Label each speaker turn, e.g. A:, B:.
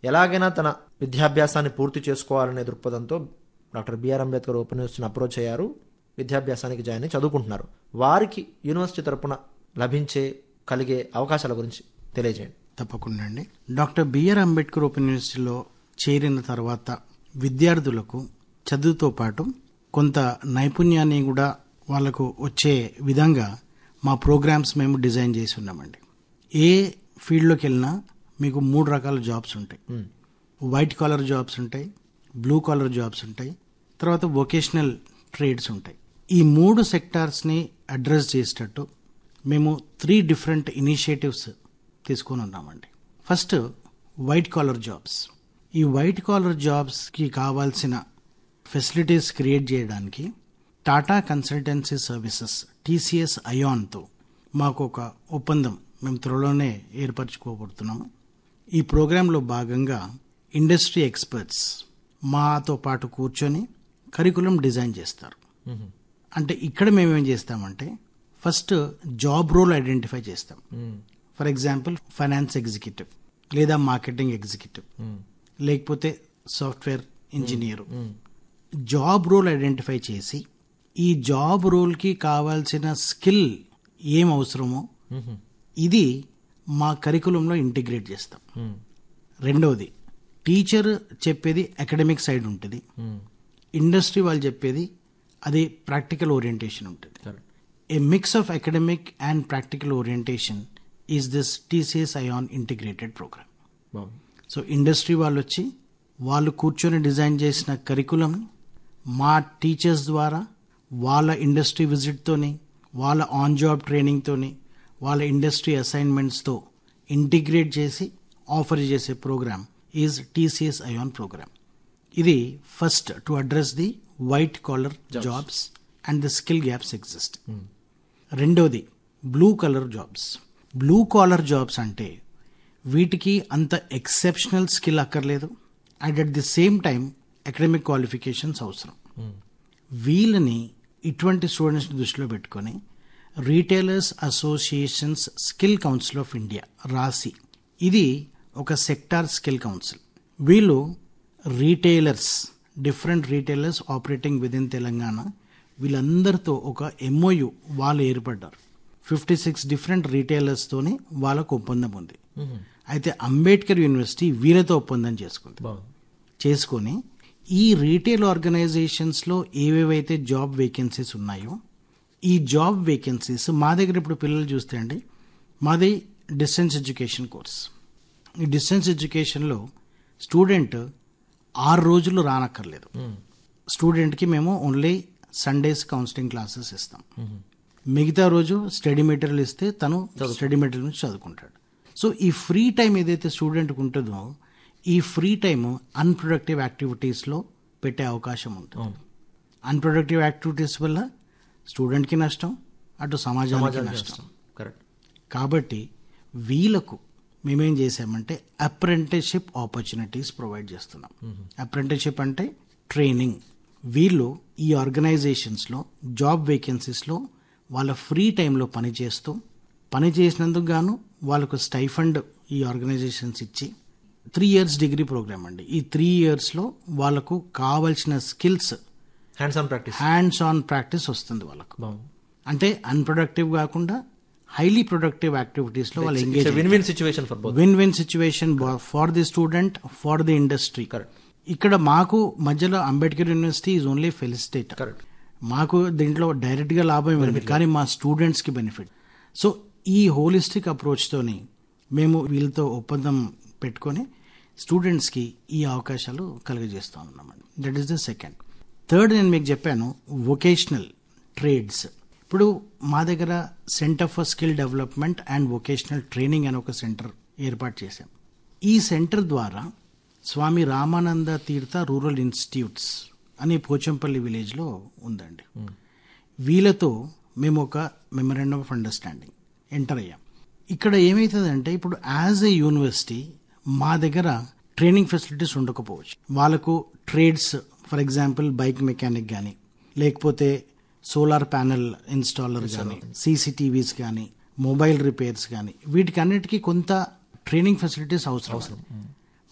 A: ఎలాగైనా తన విద్యాభ్యాసాన్ని పూర్తి చేసుకోవాలనే దృక్పథంతో డాక్టర్ బిఆర్ అంబేద్కర్ ఓపెన్ యూనివర్సిటీని అప్రోచ్ అయ్యారు విద్యాభ్యాసానికి జాయిన్ అయ్యి చదువుకుంటున్నారు వారికి యూనివర్సిటీ తరపున లభించే కలిగే అవకాశాల గురించి తెలియజేయండి
B: తప్పకుండా అండి డాక్టర్ బిఆర్ అంబేద్కర్ ఓపెన్ యూనివర్సిటీలో చేరిన తర్వాత విద్యార్థులకు చదువుతో పాటు కొంత నైపుణ్యాన్ని కూడా వాళ్ళకు వచ్చే విధంగా మా ప్రోగ్రామ్స్ మేము డిజైన్ చేసి ఉన్నామండి ఏ ఫీల్డ్లోకి వెళ్ళినా మీకు మూడు రకాల జాబ్స్ ఉంటాయి వైట్ కాలర్ జాబ్స్ ఉంటాయి బ్లూ కాలర్ జాబ్స్ ఉంటాయి తర్వాత వొకేషనల్ ట్రేడ్స్ ఉంటాయి ఈ మూడు సెక్టార్స్ని అడ్రస్ చేసేటట్టు మేము త్రీ డిఫరెంట్ ఇనిషియేటివ్స్ తీసుకొని ఉన్నామండి ఫస్ట్ వైట్ కాలర్ జాబ్స్ ఈ వైట్ కాలర్ జాబ్స్కి కావాల్సిన ఫెసిలిటీస్ క్రియేట్ చేయడానికి టాటా కన్సల్టెన్సీ సర్వీసెస్ టీసీఎస్ అయాన్తో మాకు ఒక ఒప్పందం మేము త్వరలోనే ఏర్పరచుకోబోతున్నాము ఈ ప్రోగ్రాంలో భాగంగా ఇండస్ట్రీ ఎక్స్పర్ట్స్ మాతో పాటు కూర్చొని కరికులం డిజైన్ చేస్తారు అంటే ఇక్కడ మేము ఏం చేస్తామంటే ఫస్ట్ జాబ్ రోల్ ఐడెంటిఫై చేస్తాం ఫర్ ఎగ్జాంపుల్ ఫైనాన్స్ ఎగ్జిక్యూటివ్ లేదా మార్కెటింగ్ ఎగ్జిక్యూటివ్ లేకపోతే software engineer job role identify చేసి ఈ జాబ్ రోల్కి కావాల్సిన స్కిల్ ఏం అవసరమో ఇది మా కరికులంలో ఇంటిగ్రేట్ చేస్తాం రెండవది టీచర్ చెప్పేది అకాడమిక్ సైడ్ ఉంటుంది ఇండస్ట్రీ వాళ్ళు చెప్పేది అది ప్రాక్టికల్ ఓరియంటేషన్ ఉంటుంది a mix of academic and practical orientation is this TCS iON integrated program
A: బాగుంది
B: సో ఇండస్ట్రీ వాళ్ళు వచ్చి వాళ్ళు కూర్చొని డిజైన్ చేసిన కరికులం మా టీచర్స్ ద్వారా వాళ్ళ ఇండస్ట్రీ విజిట్తోని వాళ్ళ ఆన్ జాబ్ ట్రైనింగ్తోని వాళ్ళ ఇండస్ట్రీ అసైన్మెంట్స్తో ఇంటిగ్రేట్ చేసి ఆఫర్ చేసే program is TCS iON program ఇది first to address the white collar jobs and the skill gaps exist రెండోది blue collar jobs blue collar jobs అంటే వీటికి అంత ఎక్సెప్షనల్ స్కిల్ అక్కర్లేదు and at the same time academic qualifications అవసరం వీళ్ళని ఇటువంటి స్టూడెంట్స్ని దృష్టిలో పెట్టుకొని retailers associations skill council of India రాసి ఇది ఒక సెక్టార్ స్కిల్ కౌన్సిల్ వీళ్ళు retailers different retailers operating with in Telangana వీళ్ళందరితో ఒక ఎంఓయు వాళ్ళు ఏర్పడ్డారు ఫిఫ్టీ సిక్స్ డిఫరెంట్ రీటైలర్స్తోని వాళ్ళకు ఒప్పందం ఉంది అయితే అంబేద్కర్ యూనివర్సిటీ వీళ్ళతో ఒప్పందం చేసుకుంది
A: బాగుంది
B: చేసుకొని ఈ రీటైల్ ఆర్గనైజేషన్స్లో ఏవేవైతే జాబ్ వేకెన్సీస్ ఉన్నాయో ఈ జాబ్ వేకెన్సీస్ మా దగ్గర ఇప్పుడు పిల్లలు చూస్తే అండి మాది డిస్టెన్స్ ఎడ్యుకేషన్ కోర్స్ ఈ డిస్టెన్స్ ఎడ్యుకేషన్లో స్టూడెంట్ ఆరు రోజులు రానక్కర్లేదు స్టూడెంట్కి మేము ఓన్లీ సండేస్ కౌన్సిలింగ్ క్లాసెస్ ఇస్తాం మిగతా రోజు స్టడీ మెటీరియల్ ఇస్తే తను స్టడీ మెటీరియల్ నుంచి చదువుకుంటాడు సో ఈ ఫ్రీ టైం ఏదైతే స్టూడెంట్కి ఉంటుందో ఈ ఫ్రీ టైం అన్ప్రొడక్టివ్ యాక్టివిటీస్లో పెట్టే అవకాశం ఉంటుంది అన్ప్రొడక్టివ్ యాక్టివిటీస్ వల్ల స్టూడెంట్కి నష్టం అటు సమాజానికి నష్టం
A: కరెక్ట్
B: కాబట్టి వీళ్ళకు మేమేం చేసామంటే అప్రెంటిస్షిప్ ఆపర్చునిటీస్ ప్రొవైడ్ చేస్తున్నాం అప్రెంటిస్షిప్ అంటే ట్రైనింగ్ వీళ్ళు ఈ ఆర్గనైజేషన్స్లో జాబ్ వేకెన్సీస్లో వాళ్ళ ఫ్రీ టైంలో పనిచేస్తూ పని చేసినందుకు గాను వాళ్ళకు స్టైఫండ్ ఈ ఆర్గనైజేషన్స్ ఇచ్చి త్రీ ఇయర్స్ డిగ్రీ ప్రోగ్రామ్ అండి ఈ త్రీ ఇయర్స్లో వాళ్ళకు కావలసిన skills
A: hands on practice
B: hands on practice వస్తుంది వాళ్ళకు
A: బాగుంది
B: అంటే అన్ప్రొడక్టివ్ కాకుండా హైలీ ప్రొడక్టివ్ యాక్టివిటీస్లో వాళ్ళు engage
A: win win situation for both
B: win win situation for the student for the industry
A: correct
B: ఇక్కడ మాకు మధ్యలో Ambedkar university is only felicitate
A: correct
B: మాకు దీంట్లో డైరెక్ట్ గా లాభం ఏమి లేదు కానీ మా స్టూడెంట్స్ కి బెనిఫిట్ సో ఈ హోలిస్టిక్ అప్రోచ్ తోని మేము వీళ్ళతో ఒప్పందం పెట్టుకొని స్టూడెంట్స్ కి ఈ అవకాశాలు కలుగజేస్తా ఉన్నామండి that is the second third నేను మీకు చెప్పాను వొకేషనల్ ట్రేడ్స్ ఇప్పుడు మా దగ్గర centre for skill development and vocational training అనే ఒక సెంటర్ ఏర్పాటు చేశాం ఈ సెంటర్ ద్వారా స్వామి రామానంద తీర్థ రూరల్ ఇన్స్టిట్యూట్స్ అని పోచంపల్లి విలేజ్లో ఉందండి వీళ్ళతో మేము ఒక మెమరాండమ్ ఆఫ్ అండర్స్టాండింగ్ ఎంటర్ అయ్యాం ఇక్కడ ఏమవుతుందంటే ఇప్పుడు యాజ్ ఏ యూనివర్సిటీ మా దగ్గర ట్రైనింగ్ ఫెసిలిటీస్ ఉండకపోవచ్చు వాళ్ళకు trades for example bike mechanic కానీ లేకపోతే సోలార్ ప్యానెల్ ఇన్స్టాలర్ కానీ సీసీటీవీస్ కానీ మొబైల్ రిపేర్స్ కానీ వీటికి అన్నిటికీ కొంత ట్రైనింగ్ ఫెసిలిటీస్ అవసరం